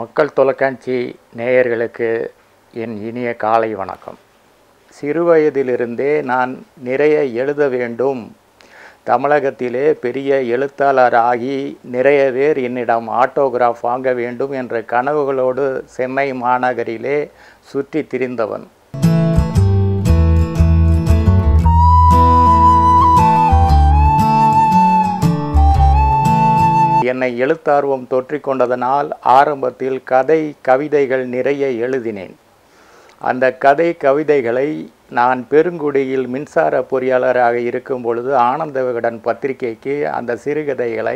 மக்கள் தொலைக்காட்சி நேயர்களுக்கு என் இனிய காலை வணக்கம் சிறுவயதிலிருந்தே நான் நிறைய எழுத வேண்டும் தமிழகத்திலே பெரிய எழுத்தாளர் ஆகி நிறைய பேர் என்னிடம் ஆட்டோகிராஃப் வாங்க வேண்டும் என்ற கனவுகளோடு சென்னை மாநகரிலே சுற்றி திரிந்தவன் என்னை எழுத்தார்வம் தொற்றிக்கொண்டதனால் ஆரம்பத்தில் கதை கவிதைகள் நிறைய எழுதினேன் அந்த கதை கவிதைகளை நான் பெருங்குடியில் மின்சார பொறியாளராக இருக்கும் பொழுது ஆனந்த விகடன் பத்திரிகைக்கு அந்த சிறுகதைகளை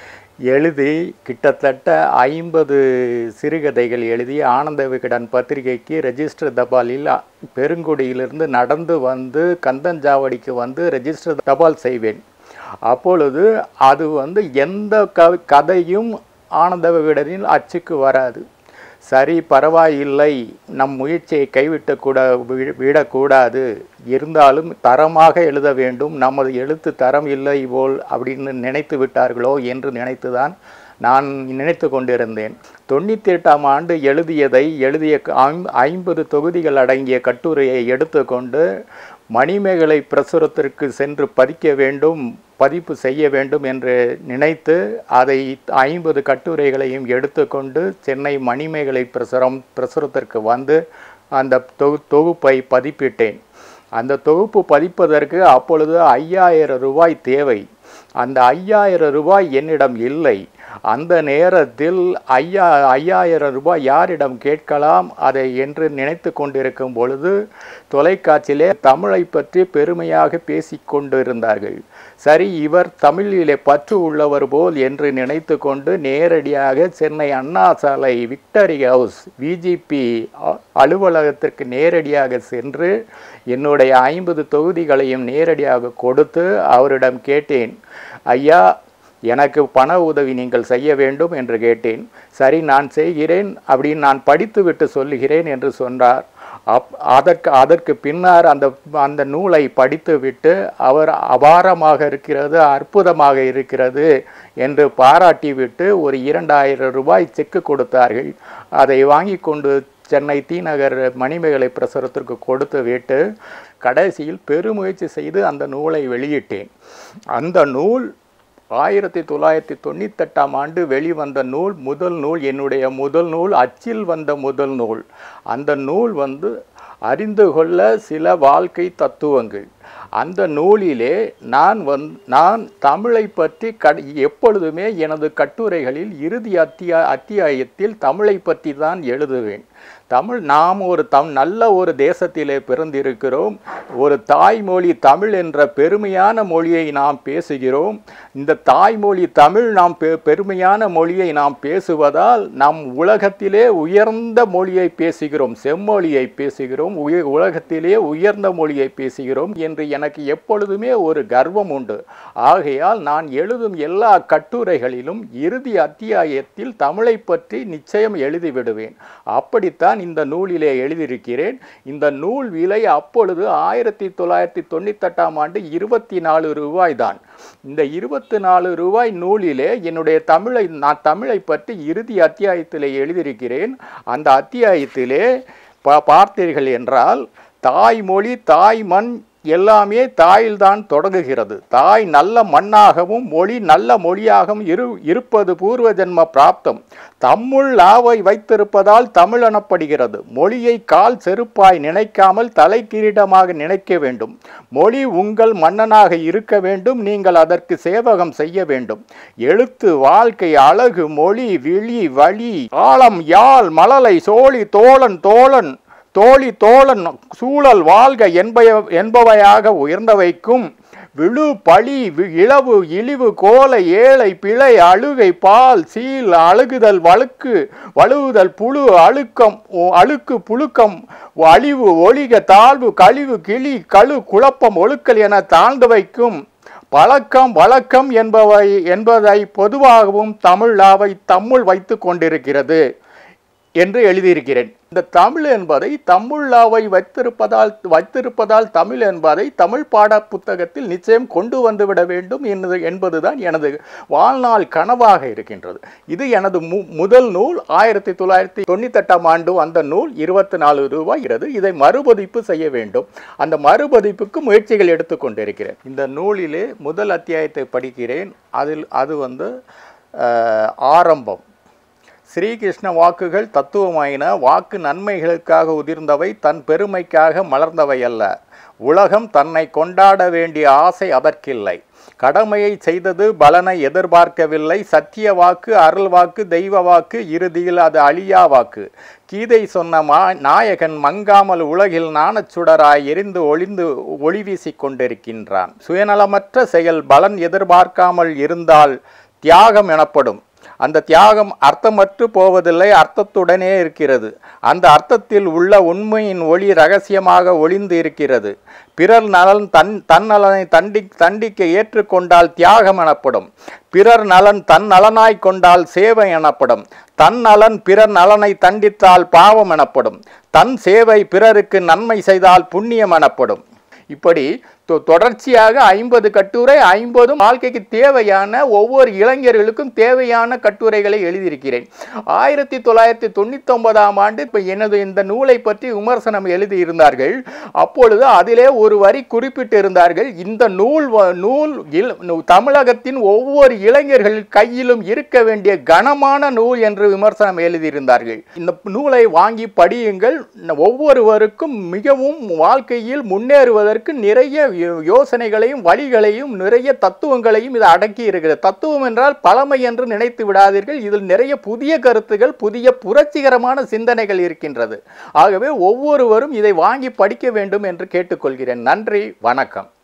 எழுதி கிட்டத்தட்ட ஐம்பது சிறுகதைகள் எழுதி ஆனந்த விகடன் பத்திரிகைக்கு ரெஜிஸ்டர் தபாலில் பெருங்குடியிலிருந்து நடந்து வந்து கந்தஞ்சாவடிக்கு வந்து ரெஜிஸ்டர் தபால் செய்வேன் அப்பொழுது அது வந்து எந்த க கதையும் ஆனந்த விகடனில் அச்சுக்கு வராது சரி பரவாயில்லை நம் முயற்சியை கைவிட்டு கூட வி- விடக்கூடாது இருந்தாலும் தரமாக எழுத வேண்டும் நமது எழுத்து தரம் இல்லை போல் அப்படின்னு நினைத்து விட்டார்களோ என்று நினைத்துதான் நான் நினைத்து கொண்டிருந்தேன் தொண்ணூற்றி எட்டாம் ஆண்டு எழுதியதை எழுதிய ஐம்- ஐம்பது தொகுதிகள் அடங்கிய கட்டுரையை எடுத்துக்கொண்டு மணிமேகலை பிரசுரத்திற்கு சென்று பதிக்க வேண்டும் பதிப்பு செய்ய வேண்டும் என்று நினைத்து அதை ஐம்பது கட்டுரைகளையும் எடுத்துக்கொண்டு சென்னை மணிமேகலை பிரசுரம் பிரசுரத்திற்கு வந்து அந்த தொகு தொகுப்பை பதிப்பிட்டேன் அந்த தொகுப்பு பதிப்பதற்கு அப்பொழுது ஐயாயிரம் ரூபாய் தேவை அந்த ஐயாயிரம் ரூபாய் என்னிடம் இல்லை அந்த நேரத்தில் ஐயா ஐயாயிரம் ரூபாய் யாரிடம் கேட்கலாம் அதை என்று நினைத்து கொண்டிருக்கும் பொழுது தொலைக்காட்சியிலே தமிழை பற்றி பெருமையாக பேசிக் கொண்டிருந்தார்கள் சரி இவர் தமிழிலே பற்று உள்ளவர் போல் என்று நினைத்து கொண்டு நேரடியாக சென்னை அண்ணா சாலை விக்டரி ஹவுஸ் விஜிபி அலுவலகத்திற்கு நேரடியாக சென்று என்னுடைய ஐம்பது தொகுதிகளையும் நேரடியாக கொடுத்து அவரிடம் கேட்டேன் ஐயா எனக்கு பண உதவி நீங்கள் செய்ய வேண்டும் என்று கேட்டேன் சரி நான் செய்கிறேன் அப்படின்னு நான் படித்துவிட்டு சொல்லுகிறேன் என்று சொன்னார் அப் அதற்கு அதற்கு பின்னர் அந்த அந்த நூலை படித்துவிட்டு அவர் அபாரமாக இருக்கிறது அற்புதமாக இருக்கிறது என்று பாராட்டிவிட்டு ஒரு இரண்டாயிரம் ரூபாய் செக்கு கொடுத்தார்கள் அதை வாங்கி கொண்டு சென்னை தீநகர் மணிமேகலை பிரசுரத்திற்கு கொடுத்து விட்டு கடைசியில் பெருமுயற்சி செய்து அந்த நூலை வெளியிட்டேன் அந்த நூல் ஆயிரத்தி தொள்ளாயிரத்தி தொண்ணூத்தெட்டாம் ஆண்டு வெளிவந்த நூல் முதல் நூல் என்னுடைய முதல் நூல் அச்சில் வந்த முதல் நூல் அந்த நூல் வந்து அறிந்து கொள்ள சில வாழ்க்கை தத்துவங்கள் அந்த நூலிலே நான் வந் நான் தமிழை பற்றி கட எப்பொழுதுமே எனது கட்டுரைகளில் இறுதி அத்தியா அத்தியாயத்தில் தமிழை பற்றி தான் எழுதுவேன் தமிழ் நாம் ஒரு தம் நல்ல ஒரு தேசத்திலே பிறந்திருக்கிறோம் ஒரு தாய்மொழி தமிழ் என்ற பெருமையான மொழியை நாம் பேசுகிறோம் இந்த தாய்மொழி தமிழ் நாம் பெ பெருமையான மொழியை நாம் பேசுவதால் நம் உலகத்திலே உயர்ந்த மொழியை பேசுகிறோம் செம்மொழியை பேசுகிறோம் உய உலகத்திலே உயர்ந்த மொழியை பேசுகிறோம் என்று எனக்கு எப்பொழுதுமே ஒரு கர்வம் உண்டு ஆகையால் நான் எழுதும் எல்லா கட்டுரைகளிலும் இறுதி அத்தியாயத்தில் தமிழை பற்றி நிச்சயம் எழுதிவிடுவேன் அப்படித்தான் இந்த நூலிலே எழுதியிருக்கிறேன் இந்த நூல் விலை அப்பொழுது ஆயிரத்தி தொள்ளாயிரத்தி தொண்ணூத்தெட்டாம் ஆண்டு இருபத்தி நாலு ரூபாய் தான் இந்த இருபத்தி நாலு ரூபாய் நூலிலே என்னுடைய தமிழை நான் தமிழை பற்றி இறுதி அத்தியாயத்திலே எழுதியிருக்கிறேன் அந்த அத்தியாயத்திலே பா பார்த்தீர்கள் என்றால் தாய்மொழி தாய் மண் எல்லாமே தாயில்தான் தொடங்குகிறது தாய் நல்ல மண்ணாகவும் மொழி நல்ல மொழியாகவும் இரு இருப்பது பூர்வ ஜென்ம பிராப்தம் தம்முள் லாவை வைத்திருப்பதால் தமிழ் எனப்படுகிறது மொழியை கால் செருப்பாய் நினைக்காமல் தலை கிரீடமாக நினைக்க வேண்டும் மொழி உங்கள் மன்னனாக இருக்க வேண்டும் நீங்கள் அதற்கு சேவகம் செய்ய வேண்டும் எழுத்து வாழ்க்கை அழகு மொழி விழி வழி ஆழம் யாழ் மழலை சோழி தோழன் தோழன் தோழி தோழன் சூழல் வாழ்க என்பய என்பவையாக உயர்ந்தவைக்கும் விழு பழி வி- இளவு இழிவு கோலை ஏழை பிழை அழுகை பால் சீல் அழுகுதல் வழுக்கு வழுவுதல் புழு அழுக்கம் ஒ- அழுக்கு புழுக்கம் அழிவு ஒளிக தாழ்வு கழிவு கிளி கழு குழப்பம் ஒழுக்கல் என தாழ்ந்து வைக்கும் பழக்கம் வழக்கம் என்பவை என்பதை பொதுவாகவும் தமிழாவை தம்முள் வைத்து கொண்டிருக்கிறது என்று எழுதியிருக்கிறேன் இந்த தமிழ் என்பதை தமிழாவை வைத்திருப்பதால் வைத்திருப்பதால் தமிழ் என்பதை தமிழ் பாட புத்தகத்தில் நிச்சயம் கொண்டு வந்துவிட வேண்டும் என்பது என்பதுதான் எனது வாழ்நாள் கனவாக இருக்கின்றது இது எனது மு முதல் நூல் ஆயிரத்தி தொள்ளாயிரத்தி தொண்ணூத்தெட்டாம் ஆண்டு அந்த நூல் இருபத்தி நாலு ரூபாய் இறது இதை மறுபதிப்பு செய்ய வேண்டும் அந்த மறுபதிப்புக்கு முயற்சிகள் எடுத்துக்கொண்டிருக்கிறேன் இந்த நூலிலே முதல் அத்தியாயத்தை படிக்கிறேன் அதில் அது வந்து அஹ், ஆரம்பம் ஸ்ரீகிருஷ்ண வாக்குகள் தத்துவமாயின வாக்கு நன்மைகளுக்காக உதிர்ந்தவை தன் பெருமைக்காக மலர்ந்தவை அல்ல உலகம் தன்னை கொண்டாட வேண்டிய ஆசை அதற்கில்லை கடமையை செய்தது பலனை எதிர்பார்க்கவில்லை சத்திய வாக்கு அருள் வாக்கு தெய்வ வாக்கு இறுதியில் அது அழியா வாக்கு கீதை சொன்ன மா நாயகன் மங்காமல் உலகில் நாணச் சுடராய் எரிந்து ஒளிந்து ஒளி வீசிக் கொண்டிருக்கின்றான் சுயநலமற்ற செயல் பலன் எதிர்பார்க்காமல் இருந்தால் தியாகம் எனப்படும் அந்த தியாகம் அர்த்தமற்று போவதில்லை அர்த்தத்துடனே இருக்கிறது அந்த அர்த்தத்தில் உள்ள உண்மையின் ஒளி ரகசியமாக ஒளிந்து இருக்கிறது பிறர் நலன் தன் தன்னலனை தண்டி தண்டிக்க ஏற்றுக்கொண்டால் தியாகம் எனப்படும் பிறர் நலன் தன் நலனாய் கொண்டால் சேவை எனப்படும் தன் நலன் பிறர் நலனை தண்டித்தால் பாவம் எனப்படும் தன் சேவை பிறருக்கு நன்மை செய்தால் புண்ணியம் எனப்படும் இப்படி தொ- தொடர்ச்சியாக ஐம்பது கட்டுரை ஐம்பதும் வாழ்க்கைக்கு தேவையான ஒவ்வொரு இளைஞர்களுக்கும் தேவையான கட்டுரைகளை எழுதியிருக்கிறேன் ஆயிரத்தி தொள்ளாயிரத்தி தொண்ணூத்தி ஒன்பதாம் ஆண்டு இப்போ எனது இந்த நூலை பற்றி விமர்சனம் எழுதியிருந்தார்கள் அப்பொழுது அதிலே ஒரு வரி குறிப்பிட்டு இருந்தார்கள் இந்த நூல் வ- நூல் இல்- நு- தமிழகத்தின் ஒவ்வொரு இளைஞர்கள் கையிலும் இருக்க வேண்டிய கனமான நூல் என்று விமர்சனம் எழுதியிருந்தார்கள் இந்த நூலை வாங்கி படியுங்கள் ந- ஒவ்வொருவருக்கும் மிகவும் வாழ்க்கையில் முன்னேறுவதற்கு நிறைய யோ- யோசனைகளையும் வழிகளையும் நிறைய தத்துவங்களையும் இது அடக்கி இருக்கிறது தத்துவம் என்றால் பழமை என்று நினைத்து விடாதீர்கள் இதில் நிறைய புதிய கருத்துகள் புதிய புரட்சிகரமான சிந்தனைகள் இருக்கின்றது ஆகவே ஒவ்வொருவரும் இதை வாங்கி படிக்க வேண்டும் என்று கேட்டுக்கொள்கிறேன் நன்றி வணக்கம்